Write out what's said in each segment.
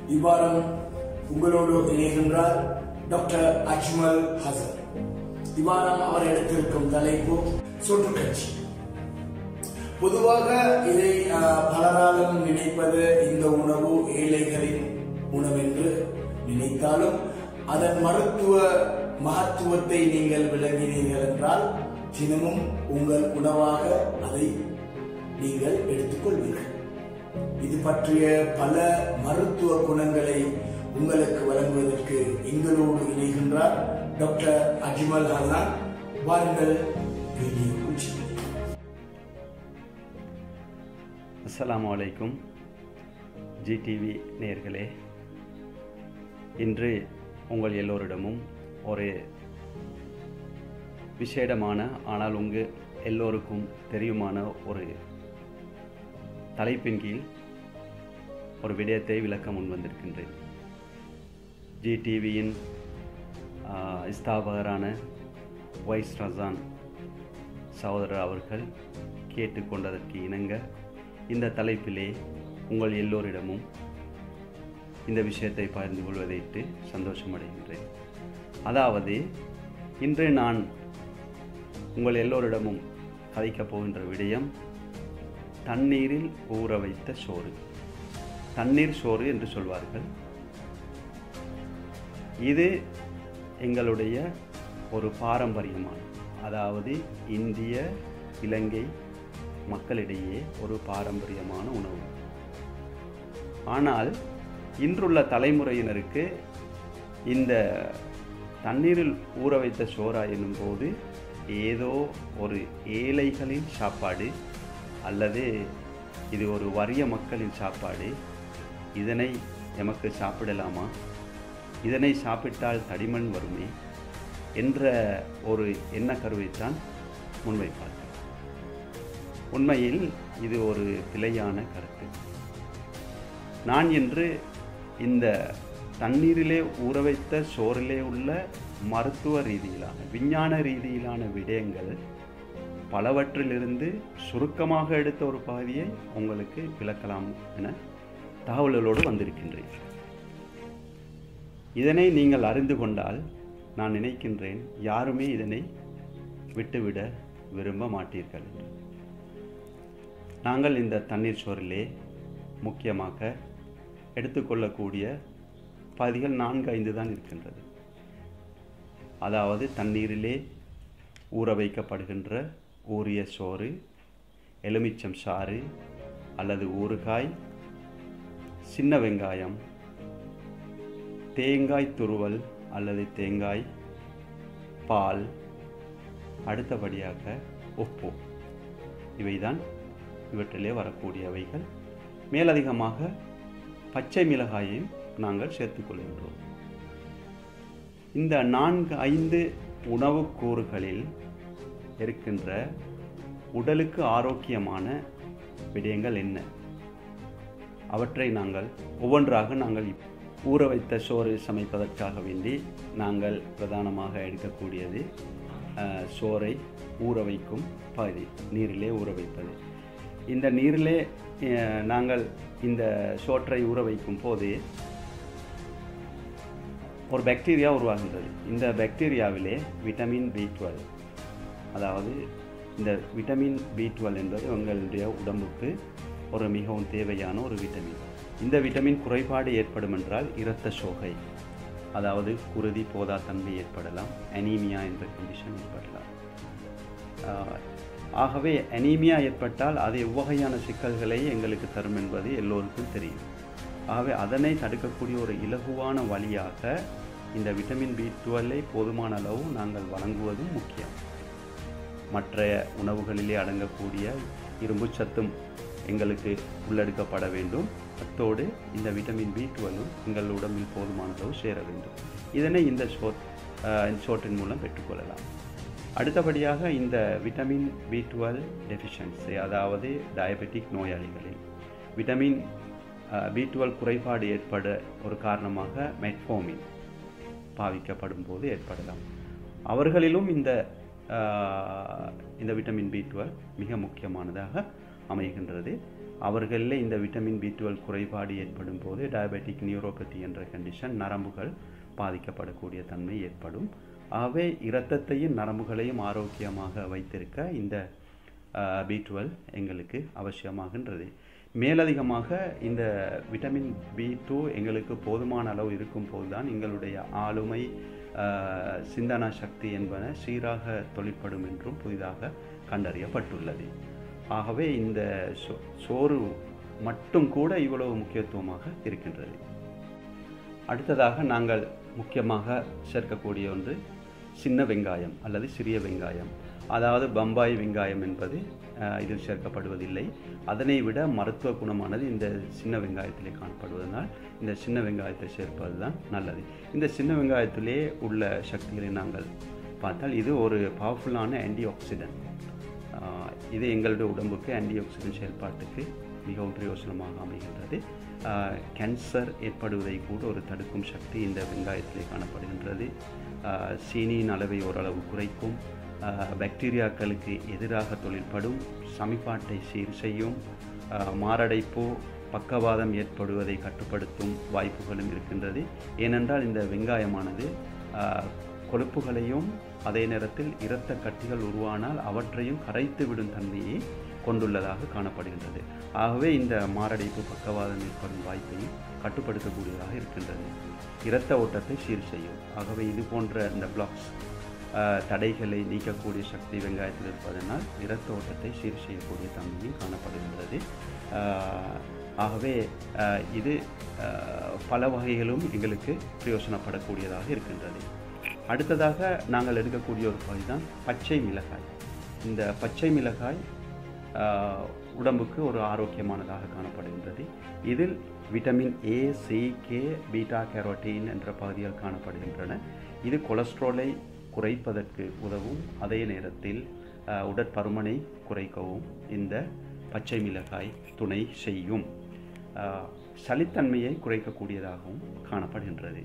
இவ்வாரம் உங்களோடு இணைகின்றார் டாக்டர் அஜ்மல் ஹசன் இவ்வாரம் அவர் எடுத்திருக்கும் தலைப்பு சொற்றுக்கட்சி பொதுவாக இதை அஹ், பலராலும் நினைப்பது இந்த உணவு ஏழைகளின் உணவென்று நினைத்தாலும் அதன் மருத்துவ மகத்துவத்தை நீங்கள் விளங்கினீர்கள் என்றால் தினமும் உங்கள் உணவாக அதை நீங்கள் எடுத்துக்கொள்வீர்கள் இது பற்றிய பல மருத்துவ குணங்களை உங்களுக்கு வழங்குவதற்கு எங்களோடு இணைகின்றார் டாக்டர் அஜ்மல் ஹசான் வாருங்கள் வீடியோக்குள் செல்லுங்கள். அஸ்ஸலாமு அலைக்கும் ஜிடிவி நேர்களே இன்று உங்கள் எல்லோரிடமும் ஒரு விசேடமான ஆனால் உங்கள் எல்லோருக்கும் தெரியுமான ஒரு தலைப்பின் கீழ் ஒரு விடயத்தை விளக்க முன் வந்திருக்கின்றேன் ஜிடிவியின் ஸ்தாபகரான வைஸ் ரசான் சகோதரர் அவர்கள் கேட்டுக்கொண்டதற்கு இணங்க இந்த தலைப்பிலே உங்கள் எல்லோரிடமும் இந்த விஷயத்தை பகிர்ந்து கொள்வதையிட்டு சந்தோஷமடைகின்றேன் அதாவது இன்று நான் உங்கள் எல்லோரிடமும் கதைக்கப் போகின்ற விடயம் தண்ணீரில் ஊற வைத்த சோறு தண்ணீர் சோறு என்று சொல்வார்கள் இது எங்களுடைய ஒரு பாரம்பரியமான அதாவது இந்திய இலங்கை மக்களிடையே ஒரு பாரம்பரியமான உணவு ஆனால் இன்றுள்ள தலைமுறையினருக்கு இந்த தண்ணீரில் ஊற வைத்த சோறா என்னும்போது ஏதோ ஒரு ஏழைகளின் சாப்பாடு அல்லது இது ஒரு வறிய மக்களின் சாப்பாடு இதனை எமக்கு சாப்பிடலாமா இதனை சாப்பிட்டால் தடிமண் வருமே என்ற ஒரு எண்ணக்கருவைத்தான் முன்வைப்பார்கள் உண்மையில் இது ஒரு பிழையான கருத்து நான் என்று இந்த தண்ணீரிலே ஊற வைத்த சோறிலே உள்ள மருத்துவ ரீதியிலான விஞ்ஞான ரீதியிலான விடயங்கள் பலவற்றிலிருந்து சுருக்கமாக எடுத்த ஒரு பகுதியை உங்களுக்கு விளக்கலாம் என தகவல்களோடு வந்திருக்கின்றேன் இதனை நீங்கள் அறிந்து கொண்டால் நான் நினைக்கின்றேன் யாருமே இதனை விட்டுவிட விரும்ப மாட்டீர்கள் என்று நாங்கள் இந்த தண்ணீர் சோறிலே முக்கியமாக எடுத்துக்கொள்ளக்கூடிய பகுதிகள் நான்கு ஐந்து தான் இருக்கின்றது அதாவது தண்ணீரிலே ஊற வைக்கப்படுகின்ற ஊறிய சோறு எலுமிச்சம் சாறு அல்லது ஊறுகாய் சின்ன வெங்காயம் தேங்காய் துருவல் அல்லது தேங்காய் பால் அடுத்தபடியாக உப்பு இவைதான் இவற்றிலே வரக்கூடியவைகள் மேலதிகமாக பச்சை மிளகாயையும் நாங்கள் சேர்த்துக்கொள்கின்றோம் இந்த நான்கு ஐந்து உணவுக் கூறுகளில் இருக்கின்ற உடலுக்கு ஆரோக்கியமான விடயங்கள் என்ன அவற்றை நாங்கள் ஒவ்வொன்றாக நாங்கள் இப்- ஊற வைத்த சோறு சமைப்பதற்காக வேண்டி நாங்கள் பிரதானமாக எடுக்கக்கூடியது அஹ், சோறை ஊற வைக்கும் பகுதி நீரிலே ஊற வைப்பது இந்த நீரிலே அஹ், நாங்கள் இந்த சோற்றை ஊற வைக்கும் போது ஒரு பாக்டீரியா உருவாகின்றது இந்த பாக்டீரியாவிலே விட்டமின் பி டுவெல் அதாவது இந்த விட்டமின் பி டுவெல் என்பது உங்களுடைய உடம்புக்கு ஒரு மிகவும் தேவையான ஒரு விட்டமின் இந்த விட்டமின் குறைபாடு ஏற்படும் என்றால் இரத்த சோகை அதாவது குருதி போதா தன்மை ஏற்படலாம் அனீமியா என்ற கண்டிஷன் ஏற்படலாம் ஆஹ், ஆகவே அனீமியா ஏற்பட்டால் அது எவ்வகையான சிக்கல்களை எங்களுக்கு தரும் என்பது எல்லோருக்கும் தெரியும் ஆகவே அதனை தடுக்கக்கூடிய ஒரு இலகுவான வழியாக இந்த விட்டமின் பி டுவெல்லை போதுமான அளவு நாங்கள் வழங்குவதும் முக்கியம் மற்ற உணவுகளிலே அடங்கக்கூடிய இரும்புச் சத்தும் எங்களுக்கு உள்ளெடுக்கப்பட வேண்டும் அத்தோடு இந்த விட்டமின் பி டுவெல்லும் எங்கள் உடம்பில் போதுமான அளவு சேர வேண்டும் இதனை இந்த சோட் ஆஹ், இந்த சோற்றின் மூலம் பெற்றுக்கொள்ளலாம் அடுத்தபடியாக இந்த விட்டமின் பி டுவெல் டெஃபிஷியன்சி அதாவது டயபெட்டிக் நோயாளிகளில் விட்டமின் பி டுவெல் குறைபாடு ஏற்பட ஒரு காரணமாக மெட்ஃபோமின் பாவிக்கப்படும் போது ஏற்படலாம் அவர்களிலும் இந்த ஆஹ், இந்த விட்டமின் பி டுவெல் மிக முக்கியமானதாக அமைகின்றது அவர்களில் இந்த விட்டமின் பி டுவெல் குறைபாடு ஏற்படும் போது டயபெட்டிக் நியூரோபதி என்ற கண்டிஷன் நரம்புகள் பாதிக்கப்படக்கூடிய தன்மை ஏற்படும் ஆகவே இரத்தத்தையும் நரம்புகளையும் ஆரோக்கியமாக வைத்திருக்க இந்த பி டுவெல் எங்களுக்கு அவசியமாகின்றது மேலதிகமாக இந்த விட்டமின் பி டூ எங்களுக்கு போதுமான அளவு இருக்கும் போதுதான் எங்களுடைய ஆளுமை ஆஹ், சிந்தனா சக்தி என்பன சீராக தொழிற்படும் என்றும் புதிதாக கண்டறியப்பட்டுள்ளது ஆகவே இந்த சோ- சோறு மட்டும் கூட இவ்வளவு முக்கியத்துவமாக இருக்கின்றது அடுத்ததாக நாங்கள் முக்கியமாக சேர்க்கக்கூடிய ஒன்று சின்ன வெங்காயம் அல்லது சிறிய வெங்காயம் அதாவது பம்பாய் வெங்காயம் என்பது அஹ், இதில் சேர்க்கப்படுவதில்லை அதனை விட மருத்துவ குணமானது இந்த சின்ன வெங்காயத்திலே காணப்படுவதனால் இந்த சின்ன வெங்காயத்தை சேர்ப்பது தான் நல்லது இந்த சின்ன வெங்காயத்திலே உள்ள சக்திகளை நாங்கள் பார்த்தால் இது ஒரு பவர்ஃபுல்லான ஆன்டி ஆக்சிடென்ட் ஆஹ் இது எங்களுடைய உடம்புக்கு ஆன்டி ஆக்சிடென்ட் செயல்பாட்டுக்கு மிகவும் பிரயோசனமாக அமைகின்றது ஆஹ் கேன்சர் ஏற்படுவதை கூட ஒரு தடுக்கும் சக்தி இந்த வெங்காயத்திலே காணப்படுகின்றது ஆஹ் சீனியின் அளவை ஓரளவு குறைக்கும் ஆஹ் பாக்டீரியாக்களுக்கு எதிராக தொழில்படும் சமிபாட்டை சீர் செய்யும் ஆஹ் மாரடைப்பு பக்கவாதம் ஏற்படுவதை கட்டுப்படுத்தும் வாய்ப்புகளும் இருக்கின்றது ஏனென்றால் இந்த வெங்காயமானது ஆஹ் கொழுப்புகளையும் அதே நேரத்தில் இரத்த கட்டிகள் உருவானால் அவற்றையும் கரைத்து விடும் தன்மையை கொண்டுள்ளதாக காணப்படுகின்றது ஆகவே இந்த மாரடைப்பு பக்கவாதம் ஏற்படும் வாய்ப்பையும் கட்டுப்படுத்தக்கூடியதாக இருக்கின்றது இரத்த ஓட்டத்தை சீர் செய்யும் ஆகவே இது போன்ற இந்த பிளாக்ஸ் தடைகளை நீக்கக்கூடிய சக்தி வெங்காயத்தில் இருப்பதனால் இரத்த ஓட்டத்தை சீர் செய்யக்கூடிய தன்மையும் காணப்படுகின்றது ஆஹ் ஆகவே ஆஹ் இது ஆஹ் பல வகைகளும் எங்களுக்கு பிரயோசனப்படக்கூடியதாக இருக்கின்றது அடுத்ததாக நாங்கள் எடுக்கக்கூடிய ஒரு பகுதி தான் பச்சை மிளகாய் இந்த பச்சை மிளகாய் ஆஹ், உடம்புக்கு ஒரு ஆரோக்கியமானதாக காணப்படுகின்றது இதில் vitamin A C K beta carotene என்ற பகுதிகள் காணப்படுகின்றன இது கொலஸ்ட்ராலை குறைப்பதற்கு உதவும் அதே நேரத்தில் ஆஹ், உடற்பருமனை குறைக்கவும் இந்த பச்சை மிளகாய் துணை செய்யும் ஆஹ், சளித்தன்மையை குறைக்கக்கூடியதாகவும் காணப்படுகின்றது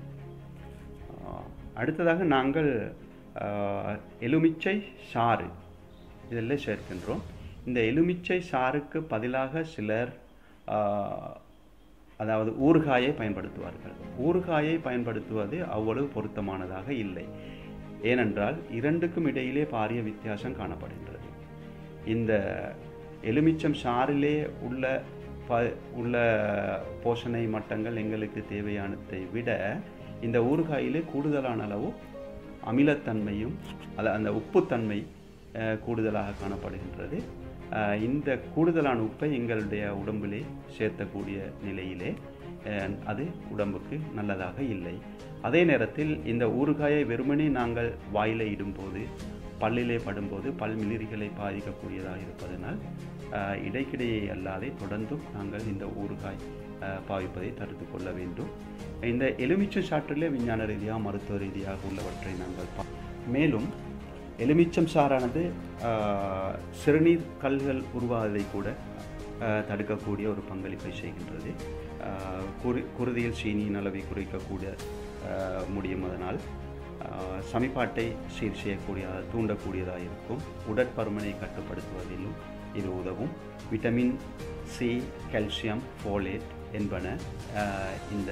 ஆஹ் அடுத்ததாக நாங்கள் ஆஹ், எலுமிச்சை சாறு இதெல்லாம் சேர்க்கின்றோம் இந்த எலுமிச்சை சாறுக்கு பதிலாக சிலர் ஆஹ், அதாவது ஊறுகாயை பயன்படுத்துவார்கள் ஊறுகாயை பயன்படுத்துவது அவ்வளவு பொருத்தமானதாக இல்லை ஏனென்றால் இரண்டுக்கும் இடையிலே பாரிய வித்தியாசம் காணப்படுகின்றது இந்த எலுமிச்சம் சாறிலே உள்ள ப உள்ள போஷணை மட்டங்கள் எங்களுக்கு தேவையானதை விட இந்த ஊறுகாயிலே கூடுதலான அளவு அமிலத்தன்மையும் அல்ல அந்த உப்புத்தன்மை அஹ், கூடுதலாக காணப்படுகின்றது அஹ், இந்த கூடுதலான உப்பை எங்களுடைய உடம்பிலே சேர்த்தக்கூடிய நிலையிலே அஹ், அது உடம்புக்கு நல்லதாக இல்லை அதே நேரத்தில் இந்த ஊறுகாயை வெறுமனே நாங்கள் வாயில இடும்போது பல்லிலே படும்போது பல் மிளிரிகளை பாதிக்கக்கூடியதாக இருப்பதனால் அஹ், இடைக்கிடையே அல்லாதே தொடர்ந்தும் நாங்கள் இந்த ஊறுகாய் அஹ், பாவிப்பதை தடுத்து கொள்ள வேண்டும் இந்த எலுமிச்சை சாற்றிலே விஞ்ஞான ரீதியாக மருத்துவ ரீதியாக உள்ளவற்றை நாங்கள் பா மேலும் எலுமிச்சம் சாறானது ஆஹ், சிறுநீர் கல்கள் உருவாவதை கூட ஆஹ், தடுக்கக்கூடிய ஒரு பங்களிப்பை செய்கின்றது ஆஹ், குரு குருதியில் சீனியின் அளவை குறைக்கக்கூடிய ஆஹ், முடியும் அதனால் ஆஹ், சமிபாட்டை சீர் செய்யக்கூடிய தூண்டக்கூடியதாக இருக்கும் உடற்பருமனை கட்டுப்படுத்துவதிலும் இது உதவும் விட்டமின் சி கால்சியம் ஃபோலேட் என்பன ஆஹ், இந்த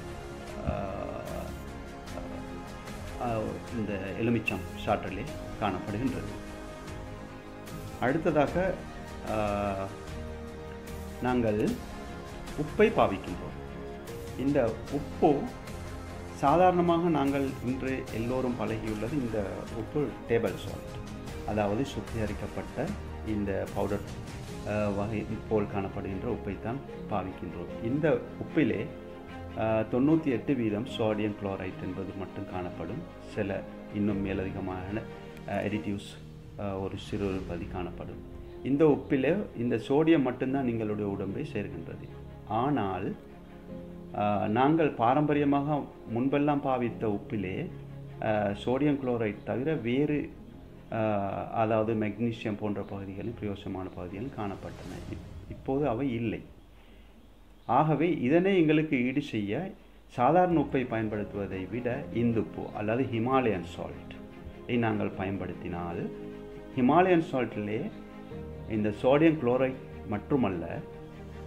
ஆஹ், ஆஹ், இந்த எலுமிச்சம் சாற்றிலே காணப்படுகின்றது அடுத்ததாக ஆஹ், நாங்கள் உப்பை பாவிக்கின்றோம் இந்த உப்பு சாதாரணமாக நாங்கள் இன்று எல்லோரும் பழகியுள்ளது இந்த உப்பு டேபிள் சால்ட் அதாவது சுத்திகரிக்கப்பட்ட இந்த பவுடர் அஹ், வகை போல் காணப்படுகின்ற உப்பைத்தான் பாவிக்கின்றோம் இந்த உப்பிலே தொண்ணூற்றி எட்டு வீதம் சோடியம் குளோரைட் என்பது மட்டும் காணப்படும் சில இன்னும் மேலதிகமான எடிட்டிவ்ஸ் ஒரு சிறு பதி காணப்படும் இந்த உப்பிலே இந்த சோடியம் மட்டும்தான் எங்களுடைய உடம்பை சேர்கின்றது ஆனால் ஆஹ், நாங்கள் பாரம்பரியமாக முன்பெல்லாம் பாவித்த உப்பிலே ஆஹ், சோடியம் குளோரைட் தவிர வேறு ஆஹ், அதாவது மெக்னீசியம் போன்ற பகுதிகளில் பிரயோசனமான பகுதிகள் காணப்பட்டன இப்- இப்போது அவை இல்லை ஆகவே இதனை எங்களுக்கு ஈடு செய்ய சாதாரண உப்பை பயன்படுத்துவதை விட இந்துப்பு அல்லது ஹிமாலயன் சால்ட் ஐ நாங்கள் பயன்படுத்தினால் ஹிமாலயன் சால்ட்டிலே இந்த சோடியம் குளோரைட் மட்டுமல்ல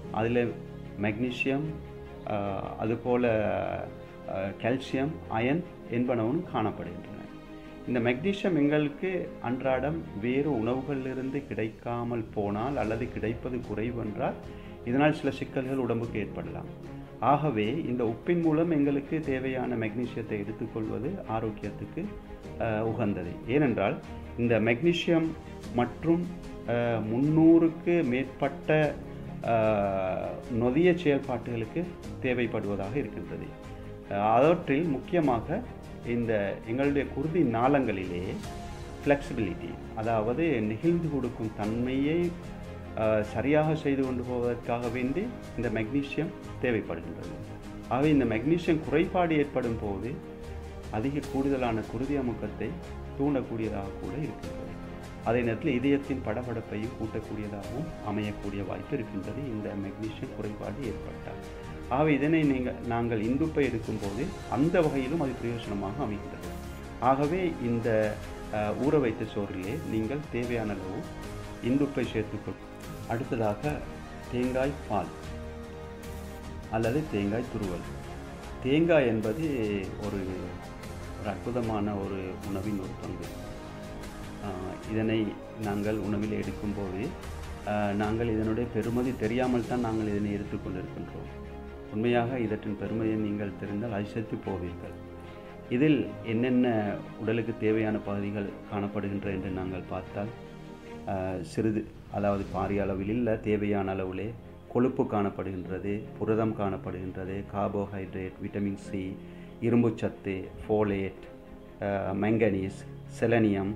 அதில் மெக்னீசியம் அதுபோல் கால்சியம் அயன் என்பனவும் காணப்படுகின்றன இந்த மெக்னீசியம் எங்களுக்கு அன்றாடம் வேறு உணவுகளிலிருந்து கிடைக்காமல் போனால் அல்லது கிடைப்பது குறைவு என்றால் இதனால் சில சிக்கல்கள் உடம்புக்கு ஏற்படலாம் ஆகவே இந்த உப்பின் மூலம் எங்களுக்கு தேவையான மெக்னீசியத்தை எடுத்துக்கொள்வது ஆரோக்கியத்துக்கு அஹ், உகந்தது ஏனென்றால் இந்த மெக்னீசியம் மற்றும் அஹ், முன்னூறுக்கு மேற்பட்ட அஹ், நொதிய செயல்பாட்டுகளுக்கு தேவைப்படுவதாக இருக்கின்றது அஹ், அவற்றில் முக்கியமாக இந்த எங்களுடைய குருதி நாளங்களிலே ஃப்ளெக்சிபிலிட்டி அதாவது நெகிழ்ந்து கொடுக்கும் தன்மையை அஹ், சரியாக செய்து கொண்டு போவதற்காக வேண்டி இந்த மெக்னீசியம் தேவைப்படுகின்றது ஆகவே இந்த மெக்னீசியம் குறைபாடு ஏற்படும் போது அதிக கூடுதலான குருதி அமுக்கத்தை தூண்டக்கூடியதாக கூட இருக்கின்றது அதே நேரத்தில் இதயத்தின் படபடப்பையும் கூட்டக்கூடியதாகவும் அமையக்கூடிய வாய்ப்பு இருக்கின்றது இந்த மெக்னீசியம் குறைபாடு ஏற்பட்டால் ஆகவே இதனை நீங்கள் நாங்கள் இந்துப்பை எடுக்கும்போது அந்த வகையிலும் அது பிரயோஜனமாக அமைகின்றது ஆகவே இந்த அஹ், ஊற வைத்த சோறிலே நீங்கள் தேவையான அளவு இந்துப்பை சேர்த்துக்கொள் அடுத்ததாக தேங்காய் பால் அல்லது தேங்காய் துருவல் தேங்காய் என்பது ஒரு ஒரு அற்புதமான ஒரு உணவின் ஒரு பங்கு ஆஹ் இதனை நாங்கள் உணவில் எடுக்கும்போது ஆஹ் நாங்கள் இதனுடைய பெருமதி தெரியாமல் தான் நாங்கள் இதனை எடுத்துக்கொண்டிருக்கின்றோம் உண்மையாக இதற்றின் பெருமையை நீங்கள் தெரிந்தால் அதிசயித்து போவீர்கள் இதில் என்னென்ன உடலுக்கு தேவையான பகுதிகள் காணப்படுகின்றன என்று நாங்கள் பார்த்தால் ஆஹ் சிறிது அதாவது பாரிய அளவில் இல்லை தேவையான அளவிலே கொழுப்பு காணப்படுகின்றது புரதம் காணப்படுகின்றது கார்போஹைட்ரேட் விட்டமின் சி இரும்புச்சத்து ஃபோலேட் மெங்கனீஸ் செலனியம்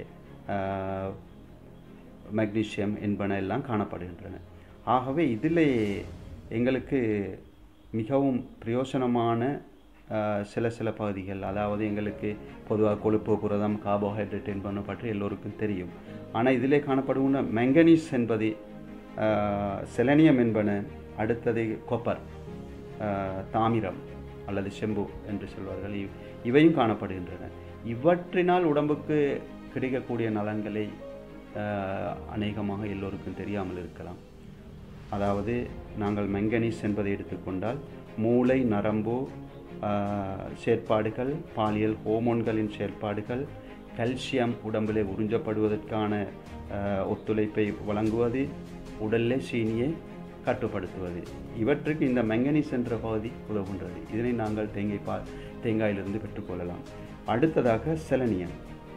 மெக்னீசியம் என்பன எல்லாம் காணப்படுகின்றன ஆகவே இதிலே எங்களுக்கு மிகவும் பிரயோசனமான ஆஹ், சில சில பகுதிகள் அதாவது எங்களுக்கு பொதுவாக கொழுப்பு புரதம் கார்போஹைட்ரேட் என்பன பற்றி எல்லோருக்கும் தெரியும் ஆனால் இதிலே காணப்படுகின்ற மெங்கனீஸ் என்பது ஆஹ், செலனியம் என்பன அடுத்தது கொப்பர் ஆஹ், தாமிரம் அல்லது செம்பு என்று சொல்வார்கள் இவ்- இவையும் காணப்படுகின்றன இவற்றினால் உடம்புக்கு கிடைக்கக்கூடிய நலன்களை ஆஹ், அநேகமாக எல்லோருக்கும் தெரியாமல் இருக்கலாம் அதாவது நாங்கள் மெங்கனீஸ் என்பதை எடுத்துக்கொண்டால் மூளை நரம்பு ஆஹ், செயற்பாடுகள் பாலியல் ஹோமோன்களின் செயற்பாடுகள் கல்சியம் உடம்பிலே உறிஞ்சப்படுவதற்கான ஆஹ், ஒத்துழைப்பை வழங்குவது உடலிலே சீனியை கட்டுப்படுத்துவது இவற்றுக்கு இந்த மெங்கனீஸ் என்ற பகுதி உதவுகின்றது இதனை நாங்கள் தேங்காய் பா தேங்காயிலிருந்து பெற்றுக்கொள்ளலாம் அடுத்ததாக செலனியம்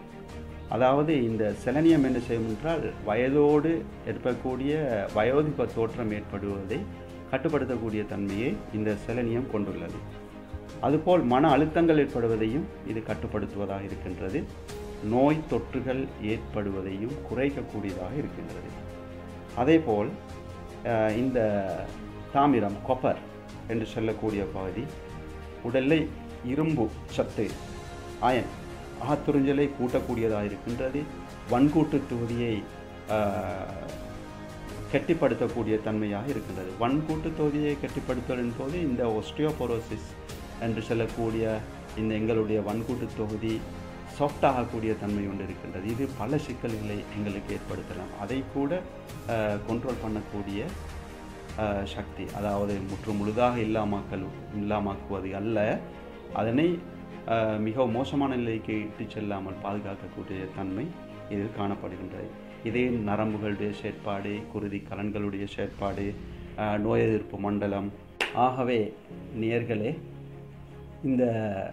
அதாவது இந்த செலனியம் என்ன செய்யும் என்றால் வயதோடு ஏற்படக்கூடிய வயோதிப தோற்றம் ஏற்படுவதை கட்டுப்படுத்தக்கூடிய தன்மையை இந்த செலனியம் கொண்டுள்ளது அதுபோல் மன அழுத்தங்கள் ஏற்படுவதையும் இது கட்டுப்படுத்துவதாக இருக்கின்றது நோய் தொற்றுகள் ஏற்படுவதையும் குறைக்கக்கூடியதாக இருக்கின்றது அதேபோல் அஹ், இந்த தாமிரம் கொப்பர் என்று சொல்லக்கூடிய பகுதி உடலில் இரும்பு சத்து அயன் ஆத்துறிஞ்சலை கூட்டக்கூடியதாக இருக்கின்றது வன்கூட்டு தொகுதியை ஆஹ், கெட்டிப்படுத்தக்கூடிய தன்மையாக இருக்கின்றது வன்கூட்டு தொகுதியை கெட்டிப்படுத்துவதன் போது இந்த ஒஸ்டியோபோரோசிஸ் என்று சொல்லக்கூடிய இந்த எங்களுடைய வன்கூட்டு தொகுதி சாஃப்ட் ஆகக்கூடிய தன்மை ஒன்று இருக்கின்றது இது பல சிக்கல்களை எங்களுக்கு ஏற்படுத்தலாம் அதை கூட கண்ட்ரோல் பண்ணக்கூடிய ஆஹ், சக்தி அதாவது முற்று முழுதாக இல்லாமக்கல் இல்லாமாக்குவது அல்ல அதனை ஆஹ், மிக மோசமான நிலைக்கு இட்டுச் செல்லாமல் பாதுகாக்கக்கூடிய தன்மை இதில் காணப்படுகின்றது இதே நரம்புகளுடைய செயற்பாடு குருதி கலன்களுடைய செயற்பாடு ஆஹ், நோய் எதிர்ப்பு மண்டலம் ஆகவே நேர்களே இந்த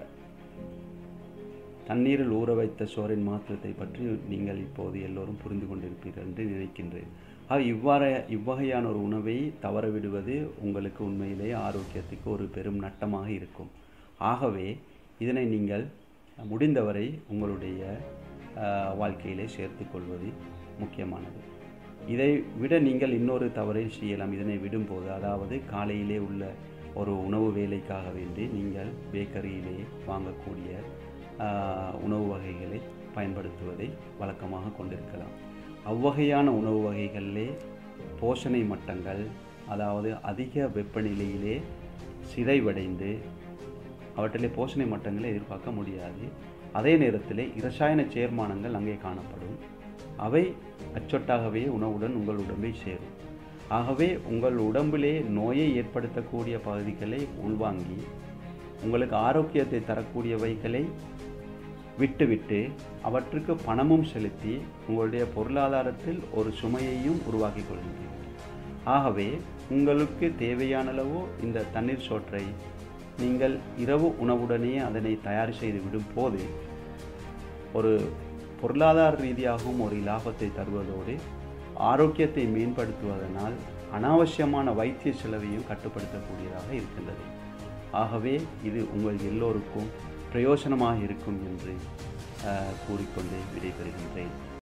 தண்ணீரில் ஊற வைத்த சோறின் மாற்றத்தை பற்றி நீங்கள் இப்போது எல்லோரும் புரிந்து கொண்டிருப்பீர்கள் என்று நினைக்கின்றேன் ஆக இவ்வாறு இவ்வகையான ஒரு உணவை தவற விடுவது உங்களுக்கு உண்மையிலே ஆரோக்கியத்துக்கு ஒரு பெரும் நட்டமாக இருக்கும் ஆகவே இதனை நீங்கள் முடிந்தவரை உங்களுடைய ஆஹ், வாழ்க்கையிலே சேர்த்துக்கொள்வது முக்கியமானது இதை விட நீங்கள் இன்னொரு தவறை செய்யலாம் இதனை விடும்போது அதாவது காலையிலே உள்ள ஒரு உணவு வேலைக்காக வேண்டி நீங்கள் பேக்கரியிலே வாங்கக்கூடிய ஆஹ், உணவு வகைகளை பயன்படுத்துவதை வழக்கமாக கொண்டிருக்கலாம் அவ்வகையான உணவு வகைகளிலே போஷணை மட்டங்கள் அதாவது அதிக வெப்பநிலையிலே சிதைவடைந்து அவற்றிலே போஷணை மட்டங்களை எதிர்பார்க்க முடியாது அதே நேரத்தில் இரசாயன சேர்மானங்கள் அங்கே காணப்படும் அவை அச்சொட்டாகவே உணவுடன் உங்கள் உடம்பை சேரும் ஆகவே உங்கள் உடம்பிலே நோயை ஏற்படுத்தக்கூடிய பகுதிகளை உள்வாங்கி உங்களுக்கு ஆரோக்கியத்தை தரக்கூடியவைகளை விட்டுவிட்டு அவற்றுக்கு பணமும் செலுத்தி உங்களுடைய பொருளாதாரத்தில் ஒரு சுமையையும் உருவாக்கி கொள்கின்றீர்கள் ஆகவே உங்களுக்கு தேவையான அளவு இந்த தண்ணீர் சோற்றை நீங்கள் இரவு உணவுடனே அதனை தயார் செய்து விடும் போது ஒரு பொருளாதார ரீதியாகவும் ஒரு லாபத்தை தருவதோடு ஆரோக்கியத்தை மேம்படுத்துவதனால் அனாவசியமான வைத்திய செலவையும் கட்டுப்படுத்தக்கூடியதாக இருக்கின்றது ஆகவே இது உங்கள் எல்லோருக்கும் பிரயோசனமாக இருக்கும் என்று அஹ், கூறிக்கொண்டு விடைபெறுகின்றேன்